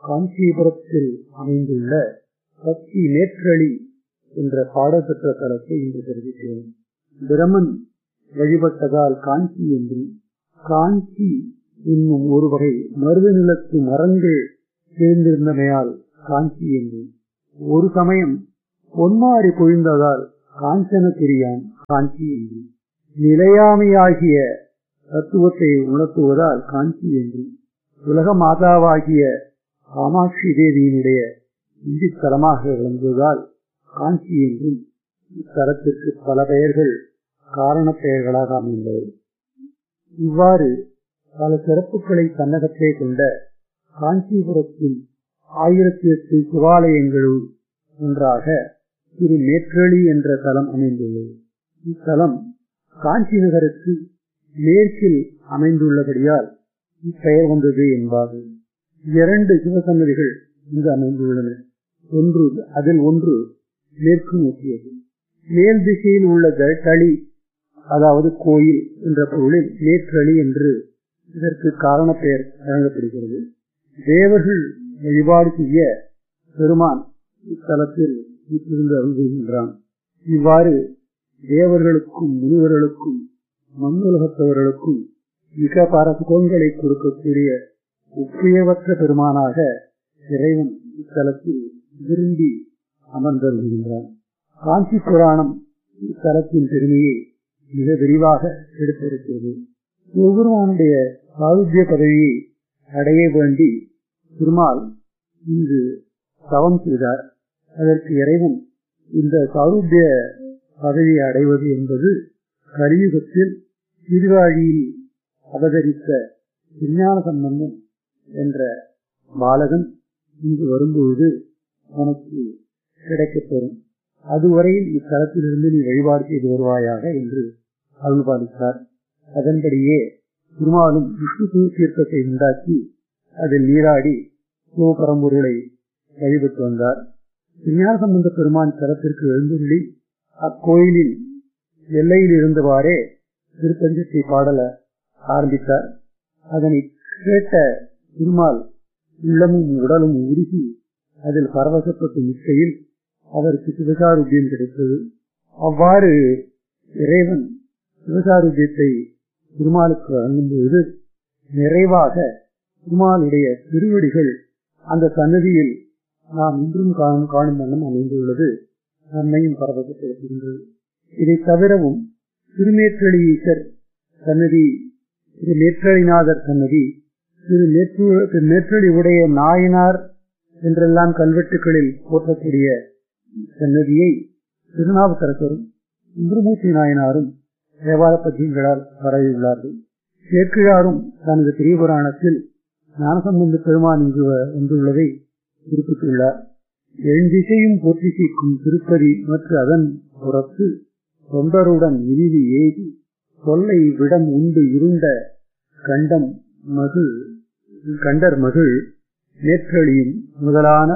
காஞ்சிபுரத்தில் அமைந்துள்ள பக்தி நேற்றளி என்ற பாடப்பெற்ற தலத்தை இன்று தெரிவிக்கிறோம் பிரமன் வழிபட்டதால் காஞ்சி என்றும் காஞ்சி என்னும் ஒரு வகை மருத நிலத்து மரங்கள் சேர்ந்திருந்தமையால் காஞ்சி என்றும் ஒரு சமயம் பொன்மாறி பொழிந்ததால் காஞ்சனகிரியான் காஞ்சி என்றும் நிலையாமையாகிய தத்துவத்தை உணர்த்துவதால் காஞ்சி என்றும் உலக மாதாவாகிய காமாட்சி தேவியினுடைய இந்தி தலமாக விளங்குவதால் காஞ்சி என்றும் இத்தலத்திற்கு பல பெயர்கள் காரண பெயர்களாக அமைந்தது இவ்வாறு பல சிறப்புகளை தன்னகத்தே கொண்ட காஞ்சிபுரத்தில் ஆயிரத்தி எட்டு சிவாலயங்களுள் ஒன்றாக திரு மேற்றளி என்ற தலம் அமைந்துள்ளது இத்தலம் காஞ்சி நகருக்கு மேற்கில் அமைந்துள்ளபடியால் இப்பெயர் வந்தது என்பார்கள் இரண்டு சிவசன்னதிகள் இங்கு அமைந்துள்ளன ஒன்று அதில் ஒன்று மேற்கு நோக்கியது மேல் திசையில் உள்ள தளி அதாவது கோயில் என்ற பொருளில் மேற்றளி என்று இதற்கு காரண பெயர் வழங்கப்படுகிறது தேவர்கள் வழிபாடு செய்ய பெருமான் இத்தலத்தில் வீட்டிலிருந்து அருள்கின்றான் இவ்வாறு தேவர்களுக்கும் முனிவர்களுக்கும் மண்ணுலகத்தவர்களுக்கும் மிக பல சுகங்களை கொடுக்கக்கூடிய உப்பியவற்ற பெருமானாக இறைவன் இத்தலத்தில் விரும்பி அமர்ந்தருகின்றான் காஞ்சி புராணம் இத்தலத்தின் பெருமையை மிக விரிவாக எடுத்திருக்கிறது சிவபெருமானுடைய சாதுத்திய பதவியை அடைய வேண்டி திருமால் இங்கு தவம் செய்தார் அதற்கு இறைவன் இந்த சாதுத்திய பதவியை அடைவது என்பது கலியுகத்தில் திருவாழியில் அவதரித்த விஞ்ஞான சம்பந்தம் என்ற பாலகன் இங்கு வரும்பொழுது உனக்கு கிடைக்கப்பெறும் அதுவரையில் இத்தலத்திலிருந்து நீ வழிபாடு செய்து வருவாயாக என்று அருள்பாலித்தார் அதன்படியே திருமாலும் விஷ்ணு தீர்த்தத்தை உண்டாக்கி அதில் நீராடி சிவபரம்பொருளை வழிபட்டு வந்தார் விஞ்ஞான சம்பந்த பெருமான் தலத்திற்கு எழுந்துள்ளி அக்கோயிலின் எல்லையில் இருந்தவாறே திருப்பஞ்சத்தை பாடல ஆரம்பித்தார் அதனை கேட்ட திருமால் உள்ளமும் உடலும் உருகி அதில் பரவசப்பட்டு நிற்கையில் அவருக்கு சிவசாருத்தியம் கிடைத்தது அவ்வாறு இறைவன் சிவசாருத்தியத்தை திருமாலுக்கு வழங்கும்போது நிறைவாக திருமாலுடைய திருவடிகள் அந்த சன்னதியில் நாம் இன்றும் காணும் காணும் வண்ணம் அமைந்துள்ளது நம்மையும் பரவசப்படுத்துகின்றது இதை தவிரவும் திருமேற்றளீசர் சன்னதி திரு நேற்றளிநாதர் சன்னதி திரு நேற்று நேற்றளி உடைய நாயனார் என்றெல்லாம் கல்வெட்டுகளில் போற்றக்கூடிய சன்னதியை திருநாவுக்கரசரும் இந்திரமூர்த்தி நாயனாரும் தேவார பத்தியங்களால் பரவியுள்ளார்கள் சேக்கிழாரும் தனது பெரிய புராணத்தில் ஞானசம்பந்த பெருமான் இங்கு வந்துள்ளதை குறிப்பிட்டுள்ளார் எழுந்திசையும் போற்றிசைக்கும் திருப்பதி மற்றும் அதன் புறத்து தொண்டருடன் விரிவி ஏகி தொல்லை விடம் உண்டு இருண்ட கண்டம் மகிழ் கண்டர் மகிழ் நேற்றளியும் முதலான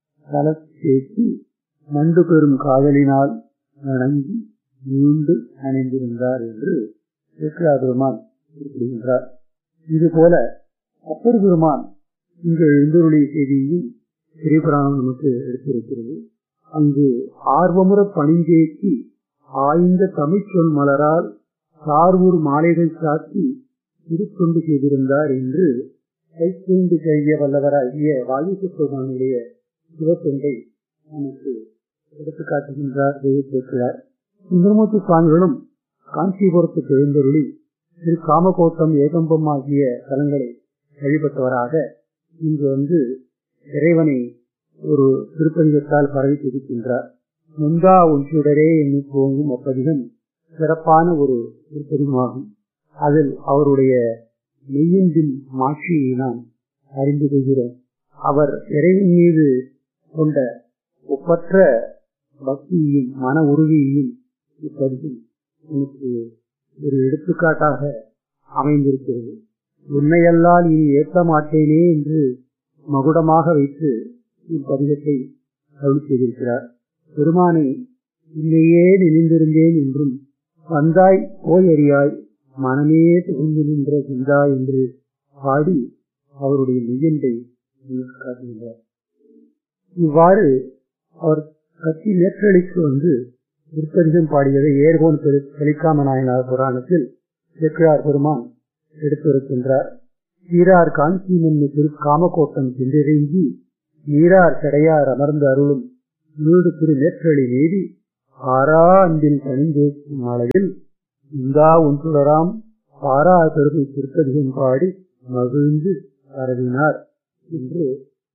தலத்தேற்றி மண்டு பெறும் காதலினால் வணங்கி மீண்டு அணிந்திருந்தார் என்று பெருமான் குறிப்பிடுகின்றார் இதுபோல அப்பர் பெருமான் இங்கு எழுந்தருளிய செய்தியையும் திரைப்புராணம் நமக்கு எடுத்திருக்கிறது அங்கு ஆர்வமுற பணிந்தேற்றி ஆய்ந்த தமிழ்ச்சொல் மலரால் சார்வூர் மாலைகள் சாத்தி திருத்தொண்டு செய்திருந்தார் என்று கைத்தொண்டு செய்ய வல்லவராகிய வாயு பெருமானுடைய சிவத்தொண்டை நமக்கு எடுத்து காட்டுகின்றார் தெய்வத்திருக்கிறார் சுந்தரமூர்த்தி சுவாமிகளும் காஞ்சிபுரத்துக்கு எழுந்தருளி திரு காமகோட்டம் ஏகம்பம் ஆகிய தலங்களை வழிபட்டவராக இங்கு வந்து இறைவனை ஒரு திருப்பதிகத்தால் பரவி துதிக்கின்றார் முந்தா ஒன்றுடரே எண்ணி போங்கும் அப்பதிகம் சிறப்பான ஒரு திருப்பதிகமாகும் அதில் அவருடைய மெய்யன்பின் மாட்சியை நாம் அறிந்து கொள்கிறோம் அவர் இறைவன் மீது கொண்ட ஒப்பற்ற பக்தியையும் மன உறுதியையும் இப்பதிகம் எனக்கு ஒரு எடுத்துக்காட்டாக அமைந்திருக்கிறது உண்மையல்லால் இனி ஏற்ற மாட்டேனே என்று மகுடமாக வைத்து இப்பதிகத்தை அருள் செய்திருக்கிறார் பெருமானை இல்லையே நினைந்திருந்தேன் என்றும் வந்தாய் போயறியாய் மனமே புகுந்து நின்ற சிந்தாய் என்று பாடி அவருடைய மெய்யண்டை காட்டுகின்றார் இவ்வாறு அவர் கட்சி நேற்றளிக்கு வந்து விற்பதிகம் பாடியதை ஏர்கோன் தெளிக்காம நாயனார் புராணத்தில் செக்கிழார் பெருமான் எடுத்திருக்கின்றார் சீரார் காஞ்சி முன்னு திரு காமக்கோட்டம் சென்றிறங்கி நீரார் கடையார் அமர்ந்து அருளும் வீடு திரு நேற்றளி நீதி ஆரா அன்பில் தனிந்தேக்கும் அளவில் இந்தா ஒன்றுடராம் பாரா பெருமை திருப்பதிகம் பாடி மகிழ்ந்து பரவினார் என்று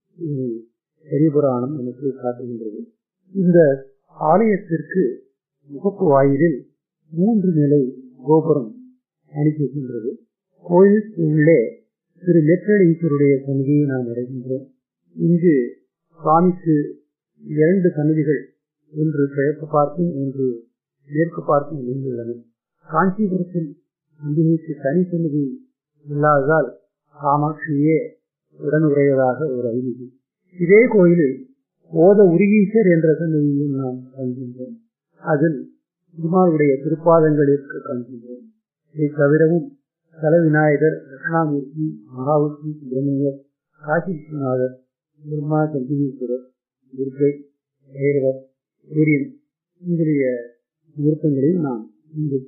பெரிய புராணம் நமக்கு காட்டுகின்றது இந்த ஆலயத்திற்கு முகப்பு வாயிலில் மூன்று நிலை கோபுரம் அனுப்பியிருக்கின்றது கோயிலுக்கு உள்ளே திரு நெற்றளீஸ்வருடைய சன்னிதியை நாம் அடைகின்றோம் இங்கு சுவாமிக்கு இரண்டு சன்னிதிகள் ஒன்று கிழக்கு பார்க்கும் ஒன்று மேற்கு பார்க்கும் அமைந்துள்ளன காஞ்சிபுரத்தில் அம்பிகைக்கு தனி சன்னிதி இல்லாததால் காமாட்சியே உடனுடையதாக ஒரு ஐதீகம் இதே கோயிலில் ஓத உருகீசர் என்ற சன்னதியும் நாம் காண்கின்றோம் அதில் பெருமாளுடைய திருப்பாதங்களிற்கு காண்கின்றோம் இதை தவிரவும் தல விநாயகர் தட்சிணாமூர்த்தி மகாவிஷ்ணு சுப்பிரமணியர் காசி விஸ்வநாதர் பிரம்மா சந்திரீஸ்வரர் துர்கை பைரவர் சூரியன் முதலிய விருப்பங்களையும் நாம் இங்கு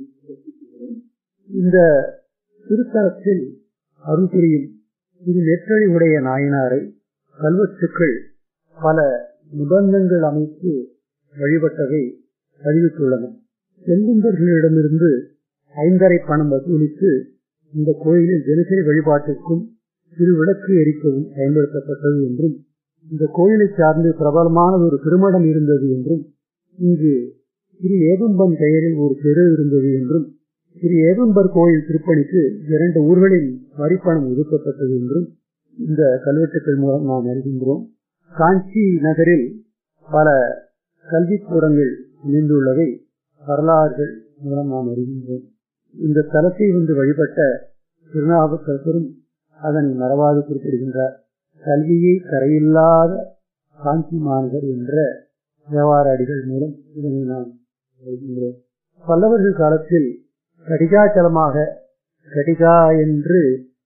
இந்த திருத்தலத்தில் அருள் புரியும் இது நெற்றழி உடைய நாயனாரை கல்வெட்டுக்கள் பல நிபந்தங்கள் அமைத்து வழிபட்டதை அறிவித்துள்ளன செல்லுந்தர்களிடமிருந்து ஐந்தரை பணம் வசூலித்து இந்த கோயிலில் தினசரி வழிபாட்டிற்கும் சிறு விளக்கு எரிக்கவும் பயன்படுத்தப்பட்டது என்றும் இந்த கோயிலை சார்ந்து பிரபலமான ஒரு திருமணம் இருந்தது என்றும் இங்கு திரு ஏதும்பன் பெயரில் ஒரு தெரு இருந்தது என்றும் திரு ஏதும்பர் கோயில் திருப்பணிக்கு இரண்டு ஊர்களில் வரிப்பணம் ஒதுக்கப்பட்டது என்றும் இந்த கல்வெட்டுக்கள் மூலம் நாம் அறிகின்றோம் காஞ்சி நகரில் பல கல்விக்கூடங்கள் அமைந்துள்ளதை வரலாறுகள் மூலம் நாம் அறிகின்றோம் இந்த தலத்தை வந்து வழிபட்ட திருநாவுக்கரசரும் அதனை மறவாது குறிப்பிடுகின்றார் கல்வியை கரையில்லாத காஞ்சி மாநகர் என்ற வியாபார அடிகள் மூலம் இதனை நாம் எழுதுகிறோம் பல்லவர்கள் காலத்தில் கடிகாச்சலமாக கடிகா என்று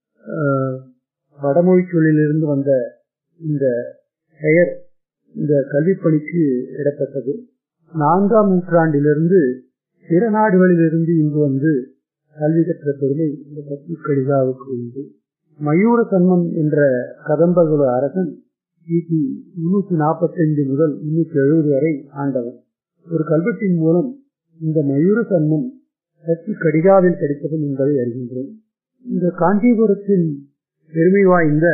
வடமொழி சொல்லிலிருந்து வந்த இந்த பெயர் இந்த கல்விப்பணிக்கு இடப்பட்டது நான்காம் நூற்றாண்டிலிருந்து பிற நாடுகளிலிருந்து இங்கு வந்து கல்வி கற்ற பெருமை இந்த பத்து கடிகாவுக்கு உண்டு மயூர சன்மன் என்ற கதம்பகுல அரசன் கிபி முன்னூத்தி நாற்பத்தி ஐந்து முதல் முன்னூத்தி எழுபது வரை ஆண்டவன் ஒரு கல்வெட்டின் மூலம் இந்த மயூர சன்மன் சற்று கடிகாவில் கிடைத்ததும் என்பதை அறிகின்றோம் இந்த காஞ்சிபுரத்தின் பெருமை வாய்ந்த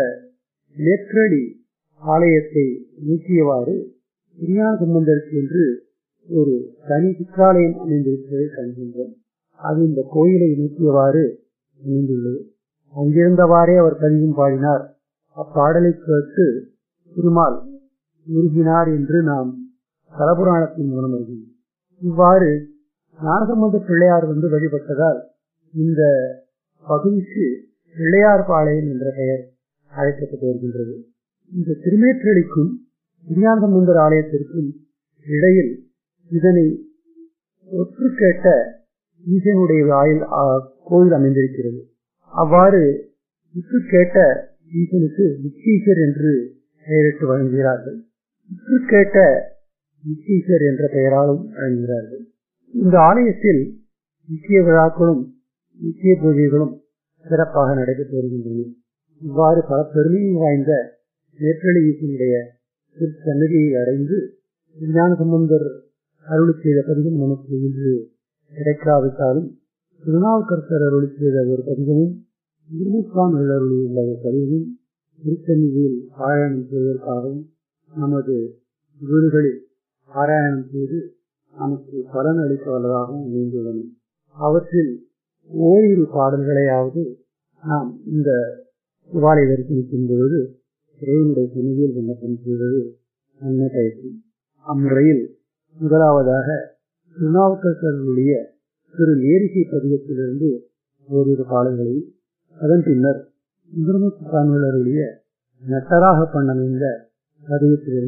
நேற்றடி ஆலயத்தை நீக்கியவாறு விஞ்ஞான சம்பந்தருக்கு என்று ஒரு தனி சிற்றாலயம் அமைந்திருப்பதை காண்கின்றோம் அது இந்த கோயிலை நீக்கியவாறு அமைந்துள்ளது அங்கிருந்தவாறே அவர் பதிவும் பாடினார் அப்பாடலை கேட்டு திருமால் உருகினார் என்று நாம் தலபுராணத்தின் மூலம் அறிகிறோம் இவ்வாறு ஞானசம்பந்த பிள்ளையார் வந்து வழிபட்டதால் இந்த பகுதிக்கு பிள்ளையார் பாளையம் என்ற பெயர் அழைக்கப்பட்டு வருகின்றது இந்த திருமேற்றளிக்கும் விஞ்ஞானசம்பந்தர் ஆலயத்திற்கும் இடையில் இதனை ஒற்று கேட்ட ஈசனுடைய வாயில் கோயில் அமைந்திருக்கிறது அவ்வாறு விட்டு கேட்ட ஈசனுக்கு விக்கீசர் என்று பெயரிட்டு வழங்குகிறார்கள் விட்டு கேட்ட விக்கீசர் என்ற பெயராலும் வழங்குகிறார்கள் இந்த ஆலயத்தில் முக்கிய விழாக்களும் முக்கிய பூஜைகளும் சிறப்பாக நடைபெற்று வருகின்றன இவ்வாறு பல பெருமை வாய்ந்த நேற்றளி ஈசனுடைய சன்னதியை அடைந்து விஞ்ஞான சம்பந்தர் அருளி செய்த பதிகம் நமக்கு இன்று கிடைக்காவிட்டாலும் திருநாவுக்கரசர் அருளி செய்த ஒரு பதிகமும் இருமுகான் அருளியுள்ள ஒரு பதிவும் திருச்சன்னியில் பாராயணம் செய்வதற்காகவும் நமது வீடுகளில் பாராயணம் செய்து நமக்கு பலன் அளிக்க வல்லதாகவும் அமைந்துள்ளன அவற்றில் ஓரிரு பாடல்களையாவது நாம் இந்த சிவாலய தரிசனத்தின் பொழுது இறைவனுடைய துணிவில் விண்ணப்பம் செய்வது நன்மை பயக்கும் அம்முறையில் முதலாவதாக திருநாவுக்கரசர்களுடைய திரு நேரிசை பதிகத்திலிருந்து ஓரிரு பாடல்களையும் அதன் பின்னர் சுந்தரமுத்து காண்களுடைய நட்டராக பண்ணமைந்த பதிகத்திலிருந்து